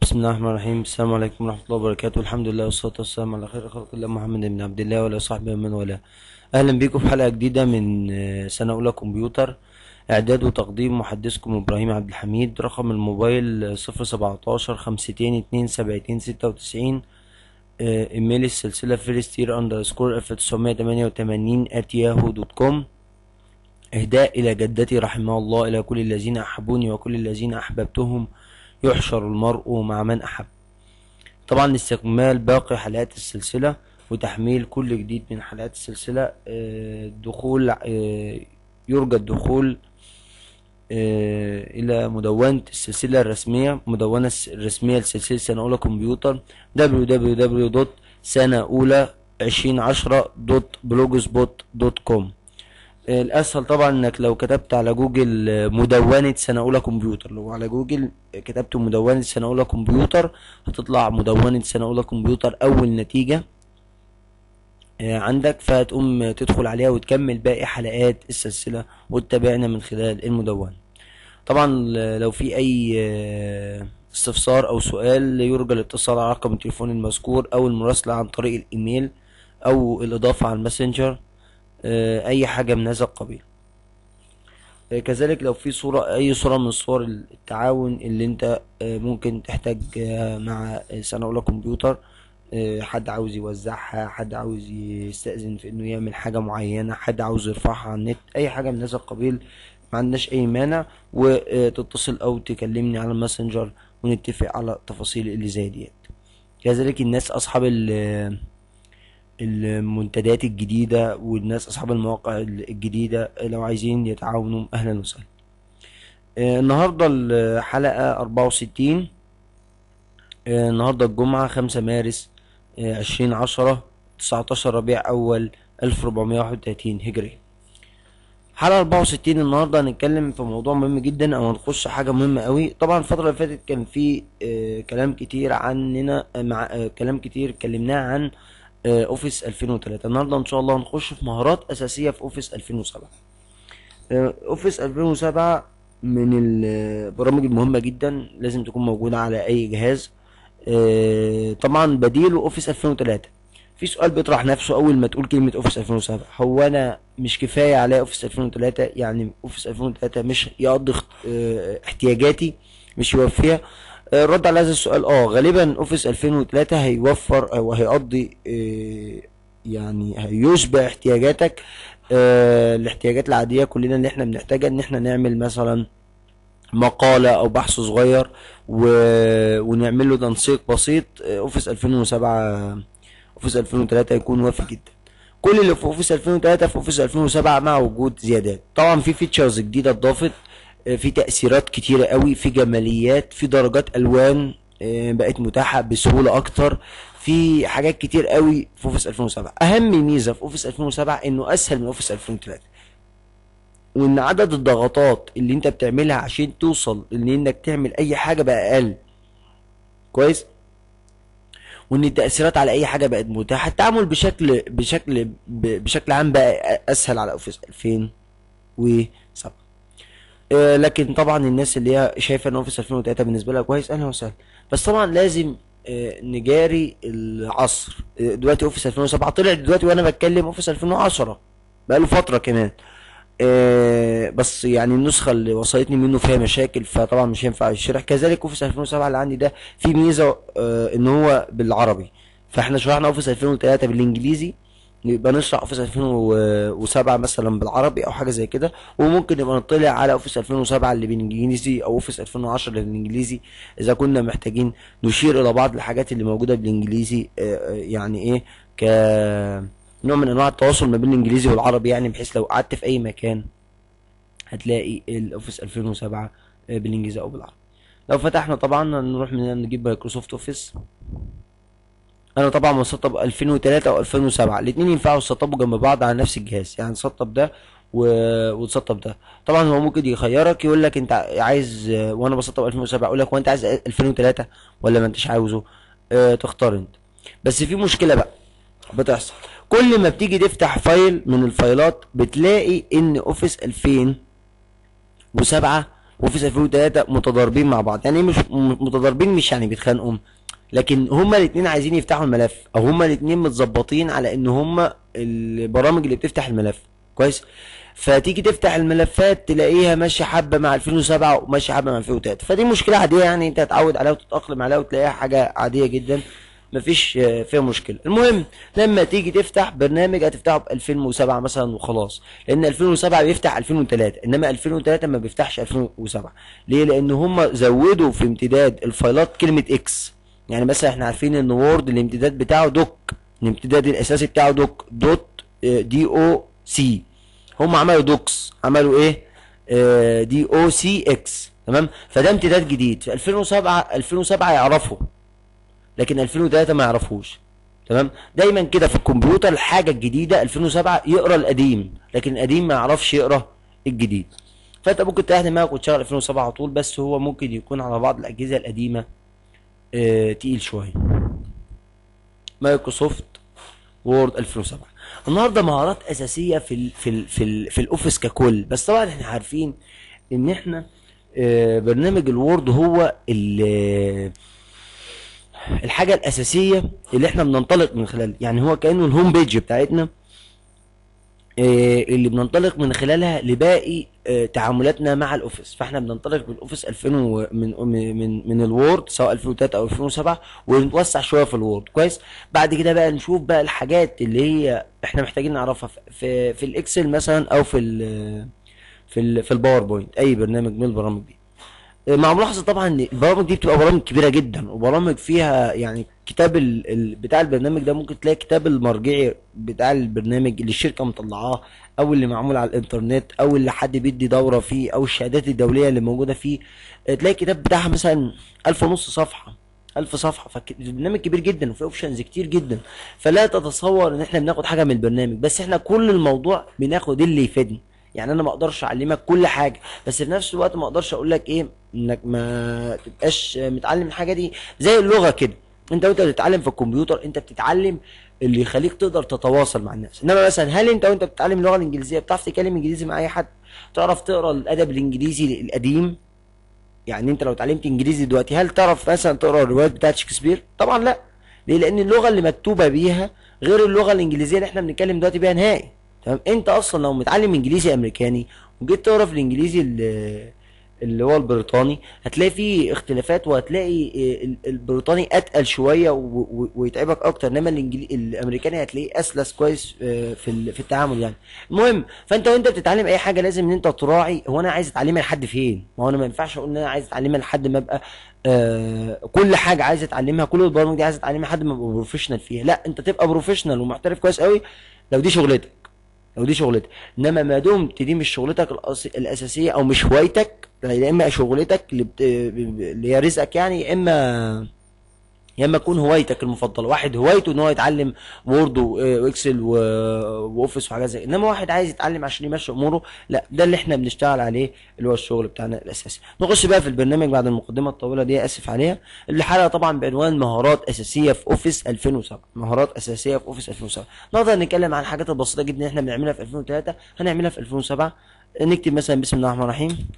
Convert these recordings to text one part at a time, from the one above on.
بسم الله الرحمن الرحيم السلام عليكم ورحمة الله وبركاته الحمد لله والصلاة والسلام على خير خلق الله محمد بن عبد الله وعلى صحبه ومن والاه أهلا بكم في حلقة جديدة من آه، سنة أولى كمبيوتر إعداد وتقديم محدثكم إبراهيم عبد الحميد رقم الموبايل صفر سبعتاشر خمستين اتنين سبعتين ستة وتسعين إيميل السلسلة فيرستير أندرسكور ألف تسعمية تمانية وتمانين أت ياهو دوت كوم إهداء إلى جدتي رحمه الله إلى كل الذين أحبوني وكل الذين أحببتهم يحشر المرء مع من أحب طبعا لاستكمال باقي حلقات السلسلة وتحميل كل جديد من حلقات السلسلة آه، دخول آه، يرجى الدخول آه، إلى مدونة السلسلة الرسمية مدونة الس- الرسمية لسلسلة سنة أولى كمبيوتر www.سنة أولى عشرين عشرة دوت بلوجسبوت دوت كوم الاسهل طبعا انك لو كتبت على جوجل آه، مدونة سنة اولى كمبيوتر لو على جوجل كتبت مدونة سنة اولى كمبيوتر هتطلع مدونة سنة اولى كمبيوتر اول نتيجة آه، عندك فهتقوم تدخل عليها وتكمل باقي حلقات السلسلة وتتابعنا من خلال المدونة طبعا ل- لو في اي آه، استفسار او سؤال يرجى الاتصال على رقم التليفون المذكور او المراسلة عن طريق الايميل او الاضافة على الماسنجر آه، اي حاجة من هذا القبيل آه، كذلك لو في صورة اي صورة من صور التعاون اللي انت آه، ممكن تحتاجها مع سنة اولى كمبيوتر آه، حد عاوز يوزعها حد عاوز يستأذن في انه يعمل حاجة معينة حد عاوز يرفعها على النت اي حاجة من هذا القبيل ما عندناش اي مانع وتتصل او تكلمني على الماسنجر ونتفق على التفاصيل اللي زي ديت كذلك الناس اصحاب ال- المنتديات الجديدة والناس أصحاب المواقع الجديدة لو عايزين يتعاونوا أهلا وسهلا آه، النهاردة الحلقة أربعة وستين النهاردة الجمعة خمسة مارس عشرين عشرة تسعتاشر ربيع أول ألف ربعمية واحد وتلاتين هجري حلقة أربعة وستين النهاردة هنتكلم في موضوع مهم جدا أو هنخش حاجة مهمة قوي طبعا الفترة اللي فاتت كان في آه، كلام كتير عننا آه، مع آه، كلام كتير اتكلمناه عن آه، اوفيس 2003 النهارده ان شاء الله هنخش في مهارات اساسيه في اوفيس 2007 آه، اوفيس 2007 من البرامج المهمه جدا لازم تكون موجوده على اي جهاز آه، طبعا بديله اوفيس 2003 في سؤال بيطرح نفسه اول ما تقول كلمه اوفيس 2007 هو انا مش كفايه عليا اوفيس 2003 يعني اوفيس 2003 مش يقضي اخت- آه، احتياجاتي مش يوفيها آه، الرد على هذا السؤال اه غالبا اوفيس 2003 هيوفر او هيقضي آه، يعني هيشبع احتياجاتك آه، الاحتياجات العاديه كلنا اللي احنا بنحتاجها ان احنا نعمل مثلا مقالة أو بحث صغير و... ونعمل له تنسيق بسيط آه، أوفيس 2007 أوفيس 2003 يكون وافي جدا كل اللي في أوفيس 2003 في أوفيس 2007 مع وجود زيادات طبعا في فيتشرز جديدة اتضافت آه، في تأثيرات كتيرة قوي في جماليات في درجات ألوان آه، بقت متاحة بسهولة أكتر في حاجات كتير قوي في أوفيس 2007 أهم ميزة في أوفيس 2007 إنه أسهل من أوفيس 2003 وان عدد الضغطات اللي انت بتعملها عشان توصل ان انك تعمل اي حاجه بقى اقل كويس وان التاثيرات على اي حاجه بقت متاحه التعامل بشكل بشكل ب- بشكل عام بقى اسهل على اوفيس 2007 آه، لكن طبعا الناس اللي هي شايفه ان اوفيس 2003 بالنسبه لها كويس اهلا وسهلا بس طبعا لازم آه، نجاري العصر آه، دلوقتي اوفيس 2007 طلع دلوقتي وانا بتكلم اوفيس 2010 بقاله فتره كمان آه، بس يعني النسخة اللي وصلتني منه فيها مشاكل فطبعا مش هينفع يشرح كذلك اوفيس 2007 اللي عندي ده في ميزة آه، ان هو بالعربي فاحنا شرحنا اوفيس 2003 بالانجليزي يبقى نشرح اوفيس 2007 مثلا بالعربي او حاجة زي كده وممكن نبقى نطلع على اوفيس 2007 اللي بالانجليزي او اوفيس 2010 اللي بالانجليزي اذا كنا محتاجين نشير الى بعض الحاجات اللي موجودة بالانجليزي آه، آه، يعني ايه ك نوع من انواع التواصل ما بين الانجليزي والعربي يعني بحيث لو قعدت في اي مكان هتلاقي الاوفيس 2007 بالانجليزي او بالعربي لو فتحنا طبعا نروح من هنا نجيب مايكروسوفت اوفيس انا طبعا مسطب 2003 او 2007 الاثنين ينفعوا يسطبوا جنب بعض على نفس الجهاز يعني تسطب ده و... وتسطب ده طبعا هو ممكن يخيرك يقول لك انت عايز وانا بسطب 2007 اقول لك هو انت عايز 2003 ولا ما انتش عاوزه اه تختار انت بس في مشكله بقى بتحصل كل ما بتيجي تفتح فايل من الفايلات بتلاقي ان اوفيس 2007 واوفيس 2003 متضاربين مع بعض يعني ايه مش م- متضاربين مش يعني بيتخانقوا لكن هما الاثنين عايزين يفتحوا الملف او هما الاثنين متظبطين على ان هما البرامج اللي بتفتح الملف كويس فتيجي تفتح الملفات تلاقيها ماشيه حبه مع 2007 وماشيه حبه مع 2003 فدي مشكله عاديه يعني انت هتتعود عليها وتتاقلم عليها وتلاقيها حاجه عاديه جدا مفيش آه، فيها مشكله المهم لما تيجي تفتح برنامج هتفتحه ب 2007 مثلا وخلاص لان 2007 بيفتح 2003 انما 2003 ما بيفتحش 2007 ليه لان هم زودوا في امتداد الفايلات كلمه اكس يعني مثلا احنا عارفين ان وورد الامتداد بتاعه دوك الامتداد الاساسي بتاعه دوك دوت آه، دي او سي هم عملوا دوكس عملوا ايه آه، دي او سي اكس تمام فده امتداد جديد في 2007 2007 يعرفوا لكن 2003 ما يعرفوش تمام دايما كده في الكمبيوتر الحاجه الجديده 2007 يقرا القديم لكن القديم ما يعرفش يقرا الجديد فانت ممكن تريح دماغك وتشغل 2007 على طول بس هو ممكن يكون على بعض الاجهزه القديمه آه تقيل شويه مايكروسوفت وورد 2007 النهارده مهارات اساسيه في ال في ال في ال في الاوفيس ككل بس طبعا احنا عارفين ان احنا آه برنامج الوورد هو ال- الحاجه الاساسيه اللي احنا بننطلق من خلالها يعني هو كانه الهوم بيج بتاعتنا آه، اللي بننطلق من خلالها لباقي آه، تعاملاتنا مع الاوفيس فاحنا بننطلق بالاوفيس 2000 و- من من من, من الوورد سواء 2003 او 2007 ونتوسع شويه في الوورد كويس بعد كده بقى نشوف بقى الحاجات اللي هي احنا محتاجين نعرفها في في, في الاكسل مثلا او في ال في ال في الباوربوينت اي برنامج من البرامج دي مع ملاحظه طبعا ان البرامج دي بتبقى برامج كبيره جدا وبرامج فيها يعني كتاب ال... ال... بتاع البرنامج ده ممكن تلاقي كتاب المرجعي بتاع البرنامج اللي الشركه مطلعاه او اللي معمول على الانترنت او اللي حد بيدي دوره فيه او الشهادات الدوليه اللي موجوده فيه تلاقي الكتاب بتاعها مثلا ألف ونص صفحه ألف صفحة فالبرنامج كبير جدا وفيه اوبشنز كتير جدا فلا تتصور ان احنا بناخد حاجة من البرنامج بس احنا كل الموضوع بناخد اللي يفيدنا يعني انا ما اقدرش اعلمك كل حاجة بس في نفس الوقت ما اقدرش اقول لك ايه انك ما تبقاش متعلم الحاجة دي زي اللغة كده انت وانت بتتعلم في الكمبيوتر انت بتتعلم اللي يخليك تقدر تتواصل مع الناس انما مثلا هل انت وانت بتتعلم اللغة الانجليزية بتعرف تتكلم انجليزي مع اي حد تعرف تقرا الادب الانجليزي القديم يعني انت لو اتعلمت انجليزي دلوقتي هل تعرف مثلا تقرا الروايات بتاعت شكسبير طبعا لا ليه لان اللغه اللي مكتوبه بيها غير اللغه الانجليزيه اللي احنا بنتكلم دلوقتي بيها نهائي تمام انت اصلا لو متعلم انجليزي امريكاني وجيت تقرا في الانجليزي اللي, اللي هو البريطاني هتلاقي فيه اختلافات وهتلاقي اه، ال- البريطاني اتقل شويه و- و- ويتعبك اكتر انما الانجلي... الامريكاني هتلاقيه اسلس كويس اه، في ال- في التعامل يعني المهم فانت وانت بتتعلم اي حاجه لازم ان انت تراعي هو انا عايز اتعلمها لحد فين ما هو انا ما ينفعش اقول ان انا عايز اتعلمها لحد ما ابقى آه كل حاجه عايز اتعلمها كل البرامج دي عايز اتعلمها لحد ما ابقى بروفيشنال فيها لا انت تبقى بروفيشنال ومحترف كويس قوي لو دي شغلتك لو دي شغلتك انما ما دمت دي مش شغلتك الأس... الاساسيه او مش هوايتك يا اما شغلتك اللي, بت... اللي هي رزقك يعني يا اما يا اما تكون هوايتك المفضله واحد هوايته ان هو يتعلم وورد و- واكسل و- واوفيس وحاجات زي انما واحد عايز يتعلم عشان يمشي اموره لا ده اللي احنا بنشتغل عليه اللي هو الشغل بتاعنا الاساسي نخش بقى في البرنامج بعد المقدمه الطويله دي اسف عليها الحلقه طبعا بعنوان مهارات اساسيه في اوفيس 2007 مهارات اساسيه في اوفيس 2007 نقدر نتكلم عن الحاجات البسيطه جدا احنا بنعملها في 2003 هنعملها في 2007 نكتب مثلا بسم الله الرحمن الرحيم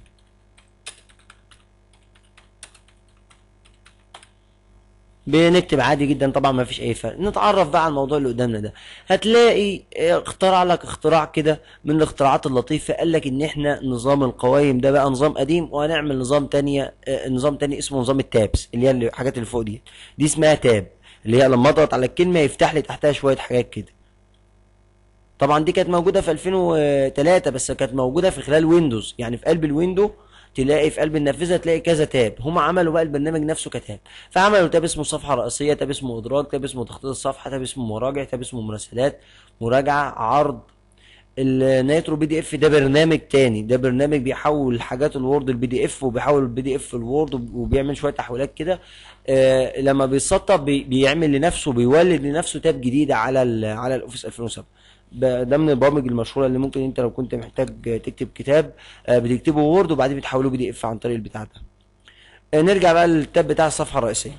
بنكتب عادي جدا طبعا ما فيش اي فرق نتعرف بقى على الموضوع اللي قدامنا ده هتلاقي اه، اخترع لك اختراع كده من الاختراعات اللطيفة قال لك ان احنا نظام القوائم ده بقى نظام قديم وهنعمل نظام تانية اه، نظام تاني اسمه نظام التابس اللي هي الحاجات اللي فوق دي دي اسمها تاب اللي هي لما اضغط على الكلمة يفتح لي تحتها شوية حاجات كده طبعا دي كانت موجودة في 2003 بس كانت موجودة في خلال ويندوز يعني في قلب الويندو تلاقي في قلب النافذة تلاقي كذا تاب هم عملوا بقى البرنامج نفسه كتاب فعملوا تاب اسمه صفحة رئيسية تاب اسمه إدراج تاب اسمه تخطيط الصفحة تاب اسمه مراجع تاب اسمه مراسلات مراجعة عرض النيترو بي دي اف ده برنامج تاني ده برنامج بيحول حاجات الوورد البي دي اف وبيحول البي دي اف الوورد وبيعمل شويه تحويلات كده آه لما بيسطب بي بيعمل لنفسه بيولد لنفسه تاب جديده على ال على الاوفيس 2007 ده ده من البرامج المشهوره اللي ممكن انت لو كنت محتاج تكتب كتاب آه بتكتبه وورد وبعدين بتحوله بي دي اف عن طريق البتاع ده آه نرجع بقى للتاب بتاع الصفحه الرئيسيه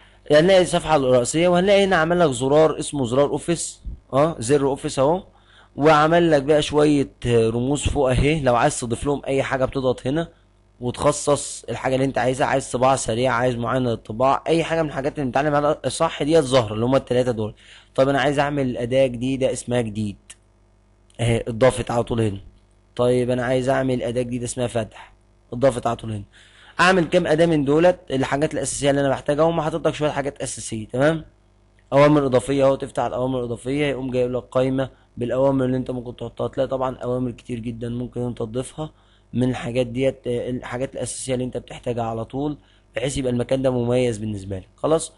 هنلاقي الصفحه الرئيسيه وهنلاقي هنا عامل لك زرار اسمه زرار اوفيس اه زر اوفيس اهو وعمل لك بقى شويه آه، رموز فوق اهي لو عايز تضيف لهم اي حاجه بتضغط هنا وتخصص الحاجه اللي انت عايزها عايز طباعه سريعه عايز معاينه للطباعه اي حاجه من الحاجات اللي بنتعلم عليها صح ديت ظاهره اللي هم الثلاثه دول طب انا عايز اعمل اداه جديده اسمها جديد اهي اتضافت على طول هنا طيب انا عايز اعمل اداه جديده اسمها فتح اتضافت على طول هنا اعمل كام اداه من دولت الحاجات الاساسيه اللي انا بحتاجها هم حاطط لك شويه حاجات اساسيه تمام اوامر اضافيه اهو تفتح الاوامر الاضافيه يقوم جايب لك قائمه بالاوامر اللي انت ممكن تحطها تلاقي طبعا اوامر كتير جدا ممكن انت تضيفها من الحاجات ديت آه، الحاجات الاساسيه اللي انت بتحتاجها على طول بحيث يبقى المكان ده مميز بالنسبه لك خلاص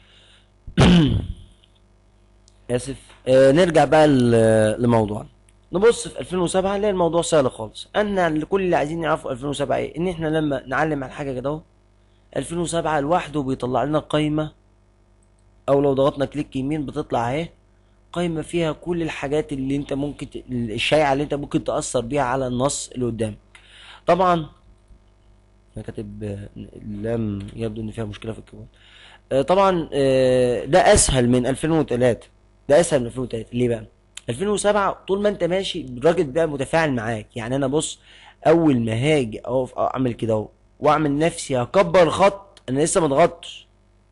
اسف آه نرجع بقى ل- لموضوعنا نبص في 2007 نلاقي الموضوع سهل خالص ان كل اللي عايزين يعرفوا 2007 ايه ان احنا لما نعلم على حاجه كده اهو 2007 لوحده بيطلع لنا قائمه او لو ضغطنا كليك يمين بتطلع اهي قائمه فيها كل الحاجات اللي انت ممكن ت... الشائعه اللي انت ممكن تاثر بيها على النص اللي قدامك طبعا انا كاتب آه، لام يبدو ان فيها مشكله في الكيبورد آه، طبعا آه، ده اسهل من 2003 ده اسهل من 2003 ليه بقى 2007 طول ما انت ماشي الراجل بقى متفاعل معاك يعني انا بص اول ما هاجي اقف اعمل كده اهو واعمل نفسي هكبر خط انا لسه ما ضغطتش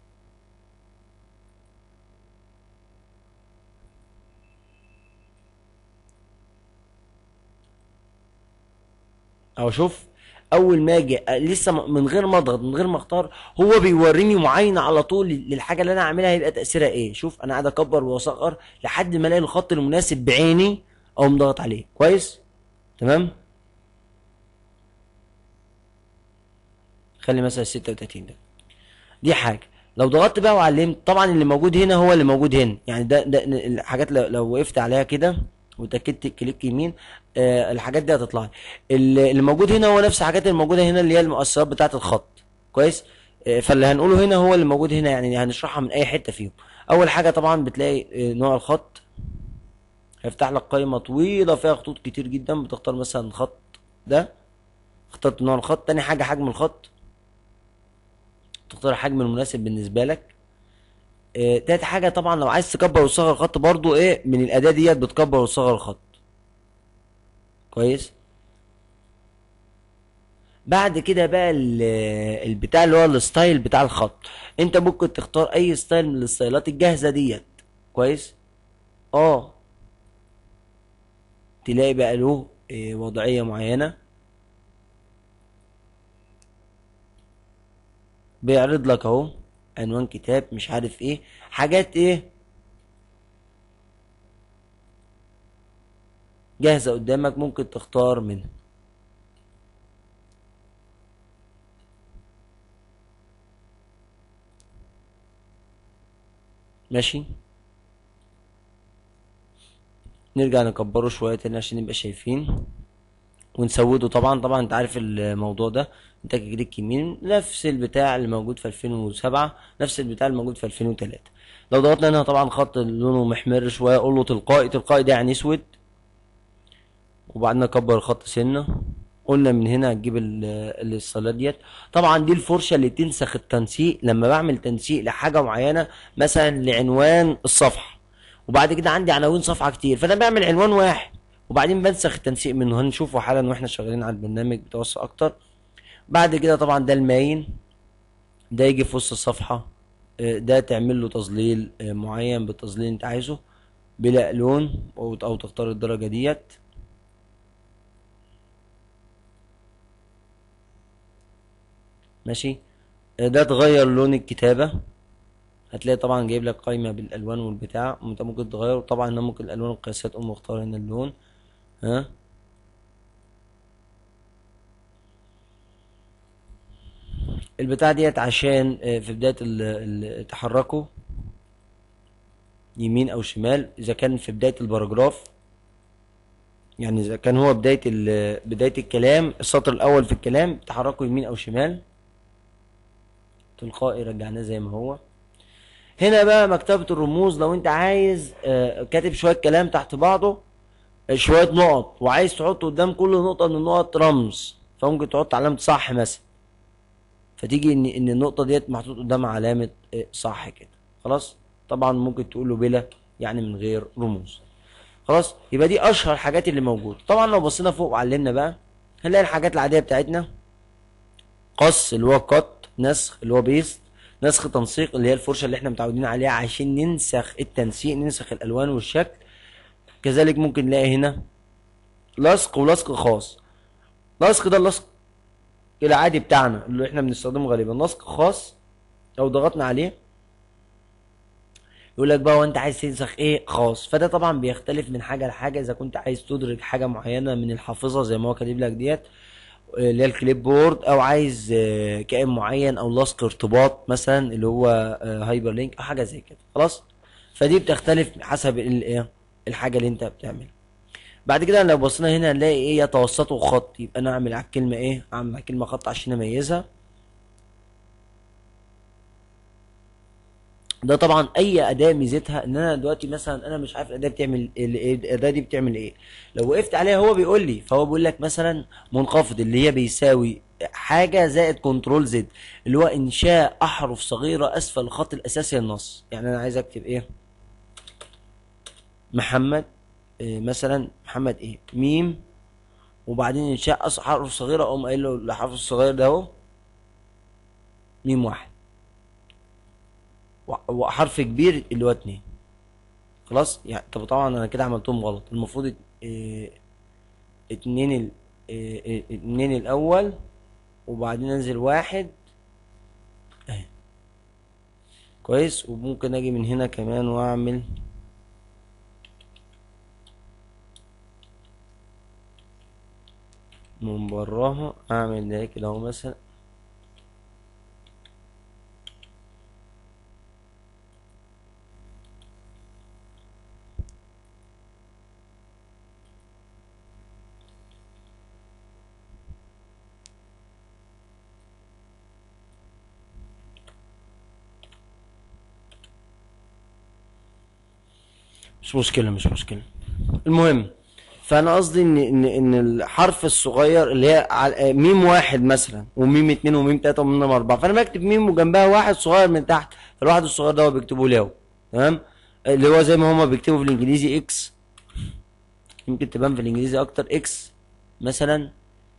او شوف اول ما اجي أ- لسه م- من غير ما اضغط من غير ما اختار هو بيوريني معاينه على طول لل- للحاجه اللي انا اعملها هيبقى تاثيرها ايه شوف انا قاعد اكبر واصغر لحد ما الاقي الخط المناسب بعيني او مضغط عليه كويس تمام خلي مثلا 36 ده دي حاجه لو ضغطت بقى وعلمت طبعا اللي موجود هنا هو اللي موجود هنا يعني ده ده الحاجات لو, لو وقفت عليها كده وتاكدت كليك يمين آه الحاجات دي هتطلع لي. اللي اللي موجود هنا هو نفس الحاجات اللي موجوده هنا اللي هي المؤثرات بتاعه الخط كويس آه فاللي هنقوله هنا هو اللي موجود هنا يعني هنشرحها من اي حته فيهم اول حاجه طبعا بتلاقي آه نوع الخط هيفتح لك قائمه طويله فيها خطوط كتير جدا بتختار مثلا الخط ده اخترت نوع الخط تاني حاجه حجم الخط تختار الحجم المناسب بالنسبه لك آه، تالت حاجة طبعا لو عايز تكبر وتصغر الخط برضو ايه من الأداة ديت بتكبر وتصغر الخط كويس بعد كده بقى ال- البتاع اللي هو الستايل بتاع الخط انت ممكن تختار اي ستايل من الستايلات الجاهزة ديت كويس اه تلاقي بقى له آه، وضعية معينة بيعرض لك اهو عنوان كتاب مش عارف ايه حاجات ايه جاهزة قدامك ممكن تختار منها ماشي نرجع نكبره شوية تاني عشان نبقى شايفين ونسوده طبعا طبعا انت عارف الموضوع ده انت كليك يمين نفس البتاع اللي موجود في 2007 نفس البتاع اللي موجود في 2003 لو ضغطنا هنا طبعا خط لونه محمر شويه اقول له تلقائي تلقائي ده يعني اسود وبعدين نكبر الخط سنه قلنا من هنا هتجيب ال- الصلاه ديت طبعا دي الفرشه اللي تنسخ التنسيق لما بعمل تنسيق لحاجه معينه مثلا لعنوان الصفحه وبعد كده عندي عناوين صفحه كتير فانا بعمل عنوان واحد وبعدين بنسخ التنسيق منه هنشوفه حالا واحنا شغالين على البرنامج بتوسع اكتر بعد كده طبعا ده الماين ده يجي في وسط الصفحه آه، ده تعمل له تظليل آه، معين بالتظليل اللي انت عايزه بلا لون او أو تختار الدرجه ديت ماشي آه، ده تغير لون الكتابه هتلاقي طبعا جايب لك قائمه بالالوان والبتاع وانت ممكن تغير طبعا هنا ممكن الالوان والقياسات تقوم مختار هنا اللون ها البتاع ديت عشان آه، في بدايه ال- ال- تحركه يمين او شمال اذا كان في بدايه الباراجراف يعني اذا كان هو بدايه ال- بدايه الكلام السطر الاول في الكلام تحركه يمين او شمال تلقائي رجعناه زي ما هو هنا بقى مكتبة الرموز لو انت عايز آه، كاتب شوية كلام تحت بعضه آه، شوية نقط وعايز تحط قدام كل نقطة من النقط رمز فممكن تحط علامة صح مثلا فتيجي ان ان النقطة ديت محطوط قدامها علامة آه، صح كده خلاص طبعا ممكن تقول له بلا يعني من غير رموز خلاص يبقى دي اشهر حاجات اللي موجوده طبعا لو بصينا فوق وعلمنا بقى هنلاقي الحاجات العاديه بتاعتنا قص اللي هو كات نسخ اللي هو بيست نسخ تنسيق اللي هي الفرشه اللي احنا متعودين عليها عشان ننسخ التنسيق ننسخ الالوان والشكل كذلك ممكن نلاقي هنا لصق ولصق خاص لصق ده اللصق العادي بتاعنا اللي احنا بنستخدمه غالبا لصق خاص لو ضغطنا عليه يقول لك بقى وانت عايز تنسخ ايه خاص فده طبعا بيختلف من حاجه لحاجه اذا كنت عايز تدرج حاجه معينه من الحافظه زي ما هو كاتب لك ديت اللي هي الكليب بورد او عايز آه، كائن معين او لصق ارتباط مثلا اللي هو هايبر لينك او حاجه زي كده خلاص فدي بتختلف حسب الايه الحاجه اللي انت بتعملها بعد كده لو بصينا هنا هنلاقي ايه يتوسطه خط يبقى انا اعمل على الكلمه ايه اعمل على الكلمه خط عشان اميزها ده طبعا اي اداه ميزتها ان انا دلوقتي مثلا انا مش عارف الاداه بتعمل ال- إيه، الاداه دي بتعمل ايه لو وقفت عليها هو بيقول لي فهو بيقول لك مثلا منخفض اللي هي بيساوي حاجه زائد كنترول زد اللي هو انشاء احرف صغيره اسفل الخط الاساسي للنص يعني انا عايز اكتب ايه محمد إيه مثلا محمد ايه ميم وبعدين انشاء أص- حرف صغيره اقوم قايل له الحرف الصغير ده اهو ميم واحد و- وحرف كبير اللي هو اتنين خلاص يعني طب طبعا انا كده عملتهم غلط المفروض ات- إيه، اتنين ال إيه، إيه، اتنين الاول وبعدين انزل واحد اهي كويس وممكن اجي من هنا كمان واعمل من براها اعمل ده كده اهو مثلا مش مشكلة مش مشكلة المهم فانا قصدي ان ان ان الحرف الصغير اللي هي على- ميم واحد مثلا وميم اتنين وميم تلاته وميم اربعه فانا بكتب ميم وجنبها واحد صغير من تحت فالواحد الصغير ده هو بيكتبه لي اهو تمام اللي هو زي ما هما بيكتبوا في الانجليزي اكس يمكن تبان في الانجليزي اكتر اكس مثلا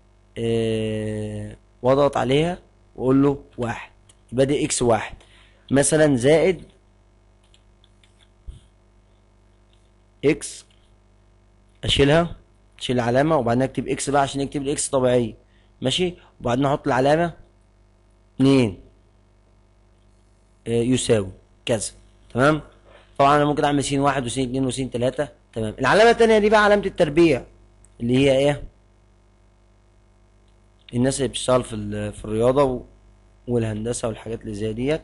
آه واضغط عليها واقول له واحد يبقى دي اكس واحد مثلا زائد اكس اشيلها اشيل العلامه وبعدين اكتب اكس بقى عشان اكتب الاكس طبيعيه ماشي وبعدين احط العلامه اتنين آه، يساوي كذا تمام طبعا انا ممكن اعمل س واحد وس اتنين وس تلاته تمام العلامه التانيه دي بقى علامه التربيع اللي هي ايه الناس اللي بتشتغل في ال- في الرياضه و- والهندسه والحاجات اللي زي ديت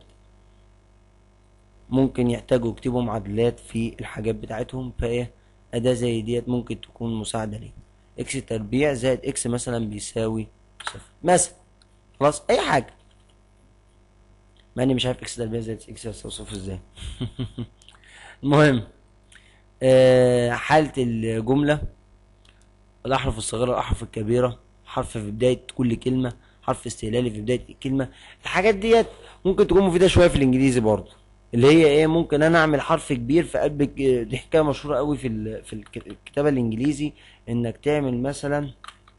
ممكن يحتاجوا يكتبوا معادلات في الحاجات بتاعتهم فايه اداة زي ديت ممكن تكون مساعدة ليه اكس تربيع زائد اكس مثلا بيساوي صفر مثلا خلاص اي حاجة مع اني مش عارف اكس تربيع زائد اكس يساوي صفر ازاي المهم آه حالة الجملة الأحرف الصغيرة الأحرف الكبيرة حرف في بداية كل كلمة حرف استهلالي في بداية الكلمة الحاجات ديت ممكن تكون مفيدة شوية في الإنجليزي برضه اللي هي إيه ممكن أنا أعمل حرف كبير في قلب الك- دي حكاية مشهورة قوي في ال- في الك- الكتابة الإنجليزي إنك تعمل مثلا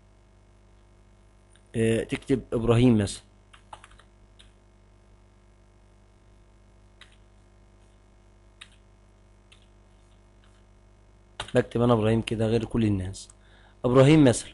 آه، تكتب إبراهيم مثلا بكتب أنا إبراهيم كده غير كل الناس إبراهيم مثلا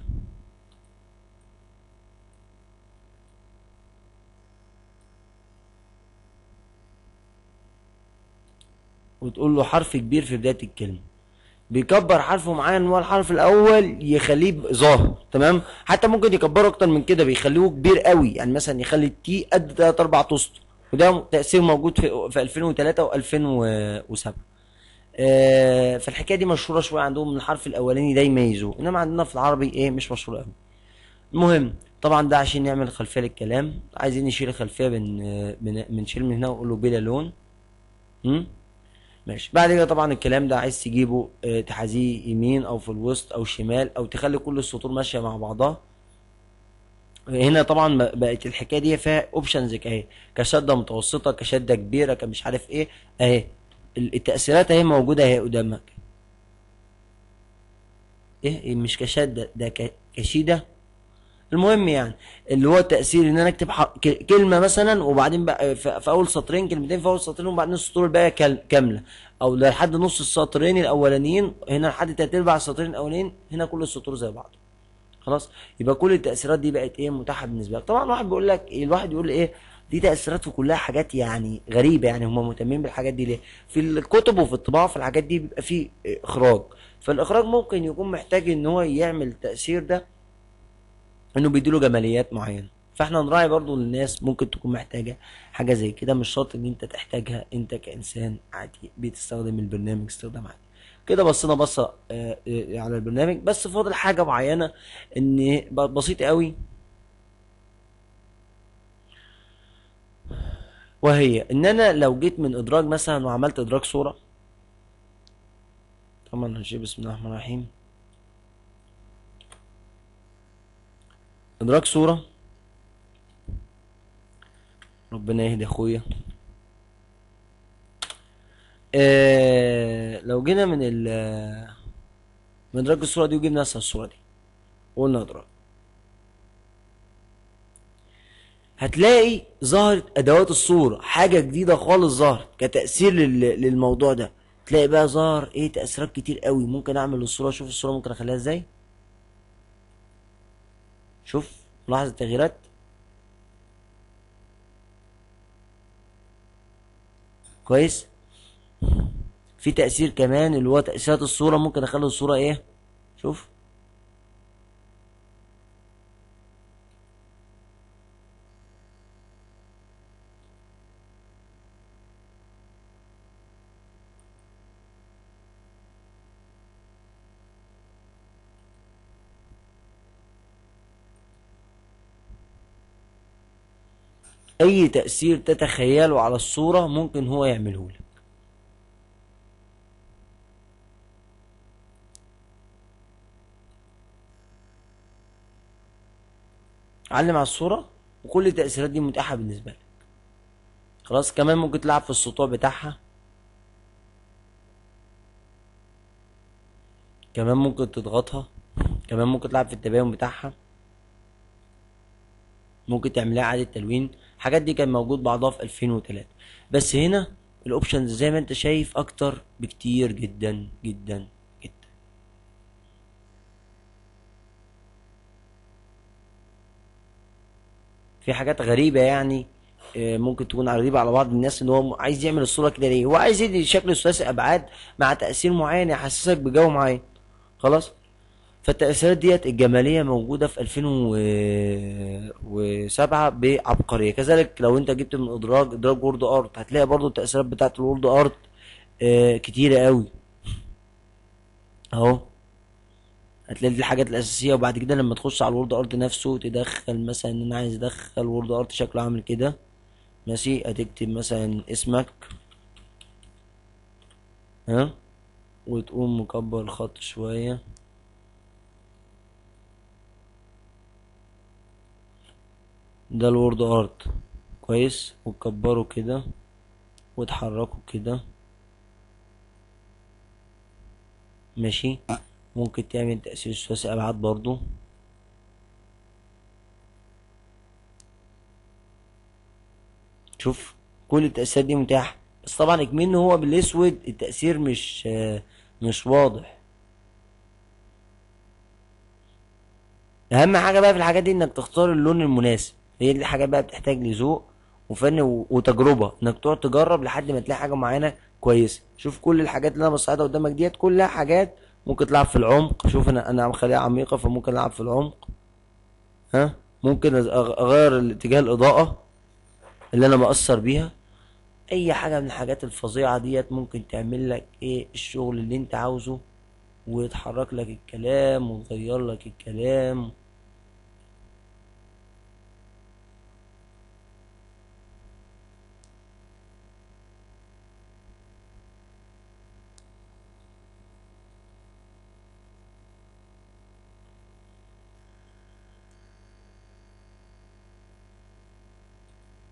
وتقول له حرف كبير في بداية الكلمة بيكبر حرف معين هو الحرف الأول يخليه ظاهر تمام حتى ممكن يكبره أكتر من كده بيخليه كبير قوي يعني مثلا يخلي التي قد تلات أربع أسطر وده تأثير موجود في في 2003 و2007 آه فالحكاية دي مشهورة شوية عندهم من الحرف الأولاني ده يميزوه إنما عندنا في العربي إيه مش مشهور قوي المهم طبعا ده عشان نعمل خلفية للكلام عايزين نشيل الخلفية بن بن- بنشيل من هنا ونقول له بلا لون م? ماشي بعد كده طبعا الكلام ده عايز تجيبه آه، تحذيه يمين او في الوسط او شمال او تخلي كل السطور ماشيه مع بعضها هنا طبعا ب- بقت الحكايه دي فيها اوبشنز اهي كشده متوسطه كشده كبيره كمش عارف ايه اهي ال- التاثيرات اهي موجوده اهي قدامك ايه إيه مش كاشات ده ده ك- كشيده المهم يعني اللي هو التأثير ان انا اكتب ح- ك- كلمة مثلا وبعدين بقى في في اول سطرين كلمتين في اول سطرين وبعدين السطور الباقية كال- كاملة او لحد نص السطرين الاولانيين هنا لحد تلات ارباع السطرين الاولانيين هنا كل السطور زي بعض خلاص يبقى كل التأثيرات دي بقت ايه متاحة بالنسبة لك طبعا الواحد بيقول لك إيه الواحد يقول ايه دي تأثيرات وكلها حاجات يعني غريبة يعني هم مهتمين بالحاجات دي ليه في الكتب وفي الطباعة في الحاجات دي بيبقى فيه اخراج فالاخراج ممكن يكون محتاج ان هو يعمل التأثير ده انه بيديله جماليات معينه فاحنا نراعي برضو الناس ممكن تكون محتاجه حاجه زي كده مش شرط ان انت تحتاجها انت كانسان عادي بتستخدم البرنامج استخدام عادي كده بصينا بصه آه، آه، على البرنامج بس فاضل حاجه معينه ان ب- بسيطه قوي وهي ان انا لو جيت من ادراج مثلا وعملت ادراج صوره طبعا هنشيل بسم الله الرحمن الرحيم ادراج صوره ربنا يهدي اخويا آه لو جينا من ال من ادراج الصوره دي وجبنا مثلا الصوره دي وقلنا ادراج هتلاقي ظهرت ادوات الصوره حاجه جديده خالص ظهرت كتاثير لل... للموضوع ده تلاقي بقى ظهر ايه تاثيرات كتير قوي ممكن اعمل الصوره شوف الصوره ممكن اخليها ازاي شوف لاحظ التغييرات كويس في تأثير كمان اللي هو تأثيرات الصورة ممكن اخلي الصورة ايه شوف اي تأثير تتخيله على الصورة ممكن هو يعمله لك علم على الصورة وكل التأثيرات دي متاحة بالنسبة لك خلاص كمان ممكن تلعب في السطوع بتاعها كمان ممكن تضغطها كمان ممكن تلعب في التباين بتاعها ممكن تعملها اعاده تلوين الحاجات دي كان موجود بعضها في 2003 بس هنا الاوبشنز زي ما انت شايف اكتر بكتير جدا جدا جدا في حاجات غريبه يعني آه، ممكن تكون غريبه على بعض الناس ان هو عايز يعمل الصوره كده ليه هو عايز يدي شكل ثلاثي ابعاد مع تاثير معين يحسسك بجو معين خلاص فالتأثيرات ديت الجمالية موجودة في 2007 بعبقرية كذلك لو انت جبت من ادراج ادراج وورد ارت هتلاقي برضو التأثيرات بتاعت الوورد ارت آه، كتيرة قوي اهو هتلاقي دي الحاجات الأساسية وبعد كده لما تخش على الوورد ارت نفسه تدخل مثلا ان انا عايز ادخل وورد ارت شكله عامل كده ماشي هتكتب مثلا اسمك ها وتقوم مكبر الخط شوية ده الوورد ارت كويس وتكبره كده وتحركه كده ماشي ممكن تعمل تأثير ثلاثي أبعاد برضو شوف كل التأثيرات دي متاحة بس طبعا اكمنه هو بالاسود التأثير مش آه، مش واضح اهم حاجة بقى في الحاجات دي انك تختار اللون المناسب هي دي حاجة بقى بتحتاج لذوق وفن و- وتجربة انك تقعد تجرب لحد ما تلاقي حاجة معينة كويسة شوف كل الحاجات اللي انا بصعدها قدامك ديت كلها حاجات ممكن تلعب في العمق شوف انا انا مخليها عميقة فممكن العب في العمق ها ممكن أز- أغ- اغير الاتجاه الاضاءة اللي انا مأثر بيها اي حاجة من الحاجات الفظيعة ديت ممكن تعمل لك ايه الشغل اللي انت عاوزه ويتحرك لك الكلام وتغير لك الكلام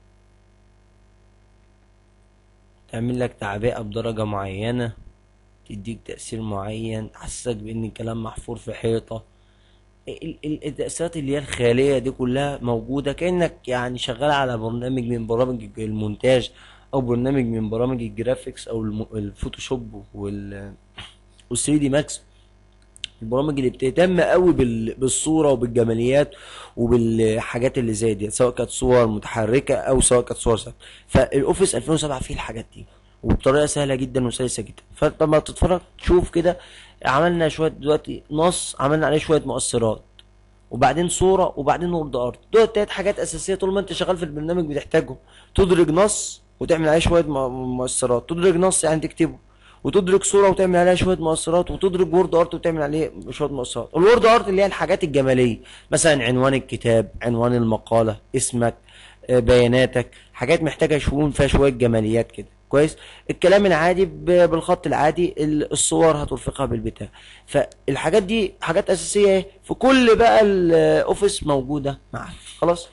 تعمل لك تعبئة بدرجة معينة تديك تأثير معين تحسسك بان الكلام محفور في حيطة ال- ال- التأثيرات اللي هي الخيالية دي كلها موجودة كأنك يعني شغال على برنامج من برامج المونتاج او برنامج من برامج الجرافيكس او الم- الفوتوشوب وال وال 3 دي ماكس البرامج اللي بتهتم قوي بال... بالصوره وبالجماليات وبالحاجات اللي زي دي سواء كانت صور متحركه او سواء كانت صور ثابته فالاوفيس 2007 فيه الحاجات دي وبطريقه سهله جدا وسلسه جدا فلما تتفرج تشوف كده عملنا شويه دلوقتي نص عملنا عليه شويه مؤثرات وبعدين صوره وبعدين وورد ارت دول تلات حاجات اساسيه طول ما انت شغال في البرنامج بتحتاجهم تدرج نص وتعمل عليه شويه م- مؤثرات تدرج نص يعني تكتبه وتدرج صوره وتعمل عليها شويه مؤثرات وتدرج وورد ارت وتعمل عليه شويه مؤثرات الوورد ارت اللي هي الحاجات الجماليه مثلا عنوان الكتاب عنوان المقاله اسمك آه، بياناتك حاجات محتاجه شؤون فيها شويه جماليات كده كويس الكلام العادي ب- بالخط العادي ال- الصور هترفقها بالبتاع فالحاجات دي حاجات اساسيه ايه في كل بقى الاوفيس موجوده معاك خلاص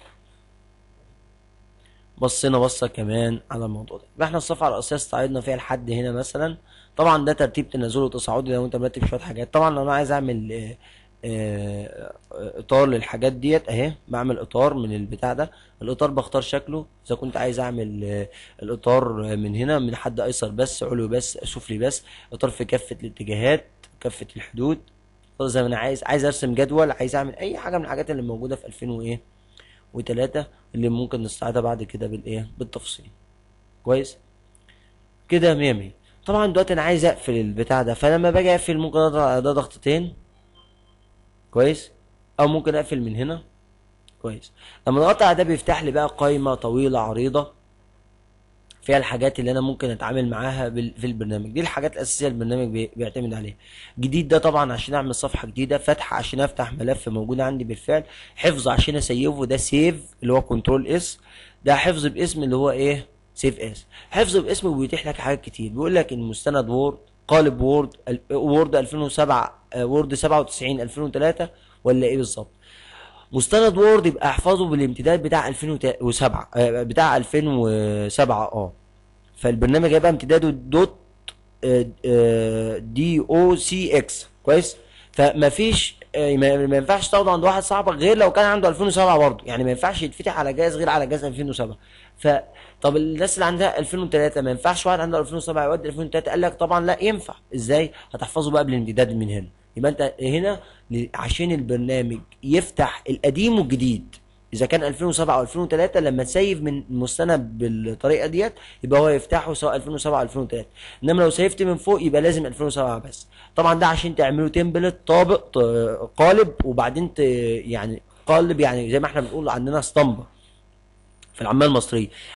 بصينا بصه كمان على الموضوع ده يبقى احنا الصفحه الرئيسيه استعرضنا فيها لحد هنا مثلا طبعا ده ترتيب تنازلي وتصاعدي لو انت مرتب شويه حاجات طبعا لو انا عايز اعمل آه، آه، اطار للحاجات ديت اهي بعمل اطار من البتاع ده الاطار بختار شكله اذا كنت عايز اعمل آه، الاطار من هنا من حد ايسر بس علوي بس سفلي بس اطار في كافه الاتجاهات كافه الحدود اختار زي ما انا عايز عايز ارسم جدول عايز اعمل اي حاجه من الحاجات اللي موجوده في 2000 وايه وتلاتة اللي ممكن نستعيدها بعد كده بالايه بالتفصيل كويس كده مية مية طبعا دلوقتي انا عايز اقفل البتاع ده فلما باجي اقفل ممكن اضغط على ده ضغطتين كويس او ممكن اقفل من هنا كويس لما ضغطت على ده بيفتح لي بقى قائمة طويلة عريضة فيها الحاجات اللي انا ممكن اتعامل معاها بال- في البرنامج دي الحاجات الاساسيه البرنامج بي- بيعتمد عليها جديد ده طبعا عشان اعمل صفحه جديده فتح عشان افتح ملف موجود عندي بالفعل حفظ عشان اسيفه ده سيف اللي هو كنترول اس ده حفظ باسم اللي هو ايه سيف اس حفظ باسم بيتيح لك حاجات كتير بيقول لك ان مستند وورد قالب وورد ال- وورد 2007 آه، وورد 97 2003 ولا ايه بالظبط مستند وورد يبقى احفظه بالامتداد بتاع 2007 آه، بتاع 2007 اه فالبرنامج هيبقى امتداده دوت دي او سي اكس كويس فما فيش آه، ما ما ينفعش تاخده عند واحد صاحبك غير لو كان عنده 2007 برضه يعني ما ينفعش يتفتح على جهاز غير على جهاز 2007 ف طب الناس اللي عندها 2003 ما ينفعش واحد عنده 2007 يودي 2003 قال لك طبعا لا ينفع ازاي هتحفظه بقى بالامتداد من هنا يبقى انت هنا ل- عشان البرنامج يفتح القديم والجديد اذا كان 2007 او 2003 لما تسيف من مستند بالطريقه ديت يبقى هو يفتحه سواء 2007 او 2003 انما لو سيفت من فوق يبقى لازم 2007 بس طبعا ده عشان تعملوا تمبلت طابق ط- قالب وبعدين ت... يعني قالب يعني زي ما احنا بنقول عندنا اسطمبه في العمال المصريه